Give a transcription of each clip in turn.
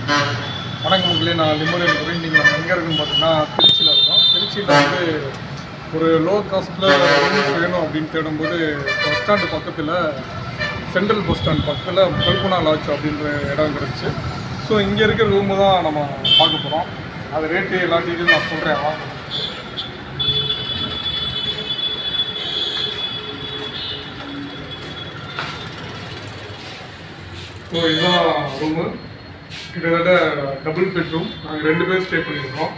வணக்கம் மக்களே நான் லிம்பல் இருக்கிறேன் இன்றைக்கி நம்ம எங்கே இருக்குன்னு பார்த்தீங்கன்னா திருச்சியில் இருக்கோம் திருச்சியில் வந்து ஒரு லோ காஸ்ட்டில் ரூம்ஸ் வேணும் அப்படின்னு தேடும்போது பஸ் ஸ்டாண்டு பக்கத்தில் சென்ட்ரல் பஸ் ஸ்டாண்ட் பக்கத்தில் கல்பனா லாட்ஜ் அப்படின்ற இடம் கிடச்சி ஸோ இங்கே இருக்கிற ரூமு தான் நம்ம பார்க்க போகிறோம் அது ரேட்டு எல்லா டீட்டெயிலும் நான் சொல்கிறேன் வாங்க ஸோ இதுதான் ரூமு கிட்டத்தட்ட டபுள் பெட்ரூம் நாங்கள் ரெண்டு பேர் ஸ்டே பண்ணியிருக்கோம்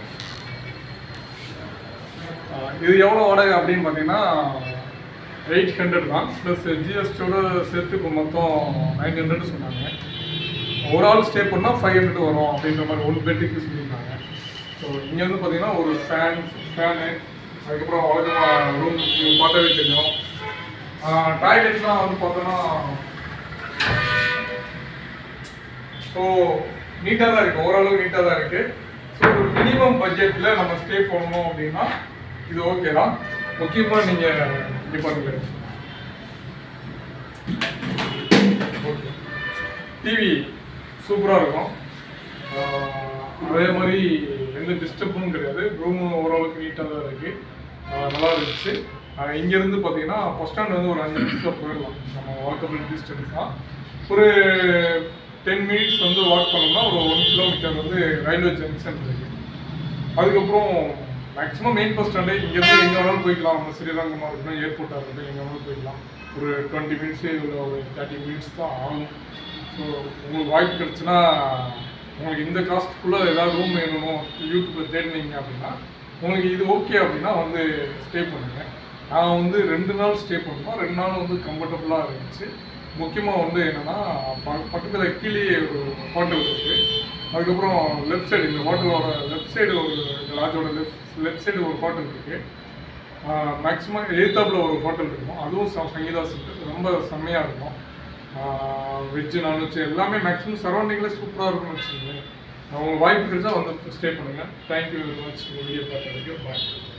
ஆஹ் இது எவ்வளோ வாடகை அப்படின்னு பார்த்தீங்கன்னா எயிட் ஹண்ட்ரட் தான் ப்ளஸ் ஜிஎஸ்டியோட சேர்த்து இப்போ மொத்தம் நைன் ஹண்ட்ரட் சொன்னாங்க ஒரு ஆள் ஸ்டே பண்ணால் ஃபைவ் ஹண்ட்ரட் வரும் அப்படின்ற மாதிரி ஒன் பெட்டுக்கு சொல்லியிருந்தாங்க ஸோ இங்கே வந்து பார்த்தீங்கன்னா ஒரு ஃபேன் ஃபேனு அதுக்கப்புறம் வழக்கமாக ரூம் பார்த்தாவே தெரியும் டாய்லெட்லாம் வந்து பார்த்தோன்னா ஸோ நீட்டாக தான் இருக்குது ஓரளவு நீட்டாக தான் இருக்குது ஸோ ஒரு மினிமம் பட்ஜெட்டில் நம்ம ஸ்டே பண்ணணும் அப்படின்னா இது ஓகே தான் முக்கியமாக நீங்கள் இது பண்ணுங்க ஓகே டிவி சூப்பராக இருக்கும் ஆஹ் அதே மாதிரி எந்த டிஸ்டர்பும் கிடையாது ரூமு ஓரளவுக்கு நீட்டாக தான் இருக்குது நல்லா இருந்துச்சு ஆஹ் இங்கேருந்து பார்த்தீங்கன்னா பஸ் ஸ்டாண்ட் வந்து ஒரு அஞ்சு நிமிஷத்தில் போயிடலாம் நம்ம வாக்கபிள் டிஸ்டன்ஸ் தான் ஒரு டென் மினிட்ஸ் வந்து வாக் பண்ணோம்னா ஒரு ஒன் கிலோமீட்டர் வந்து ரயில்வே ஜங்ஷன் இருக்கு அதுக்கப்புறம் மேக்ஸிமம் மெயின் பஸ் ஸ்டாண்டு இங்கேருந்து எங்கே வேணாலும் போய்க்கலாம் நம்ம ஸ்ரீரங்கமாக இருக்கட்டும் ஏர்போர்ட்டாக இருக்கட்டும் எங்கே வேணாலும் போய்க்கலாம் ஒரு டுவெண்ட்டி மினிட்ஸு இல்லை ஒரு தேர்ட்டி மினிட்ஸ் தான் ஆகும் ஸோ உங்களுக்கு வாய்ப்பு கிடச்சுன்னா உங்களுக்கு இந்த காஸ்ட்டுக்குள்ளே ஏதாவது ரூம் வேணும் யூடியூப்பில் தேடினீங்க அப்படின்னா உங்களுக்கு இது ஓகே அப்படின்னா வந்து ஸ்டே பண்ணுங்க நான் வந்து ரெண்டு நாள் ஸ்டே பண்ணோம் ரெண்டு நாள் வந்து கம்ஃபர்டபுளாக இருந்துச்சு முக்கியமாக வந்து என்னென்னா பக்கத்தில் கீழே ஒரு ஹோட்டல் இருக்குது அதுக்கப்புறம் லெஃப்ட் சைடு இந்த ஹோட்டலோட லெஃப்ட் சைடு ஒரு இந்த லாட்ஜோட லெஃப்ட் லெஃப்ட் சைடு ஒரு ஹோட்டல் இருக்குது மேக்ஸிமம் எய்த்தாப்பில் ஒரு ஹோட்டல் இருக்கும் அதுவும் ச- சங்கீதா சென்டர் ரொம்ப செம்மையாக இருக்கும் வெஜ்ஜு நான்வெஜ் எல்லாமே மேக்ஸிமம் சரௌண்டிங்கில் சூப்பராக இருக்கும்னு வச்சுக்கோங்களேன் உங்களுக்கு வாய்ப்பு கிடைச்சா வந்து ஸ்டே பண்ணுங்கள் தேங்க்யூ வெரி மச் வீடியோ பார்த்ததுக்கு பாய்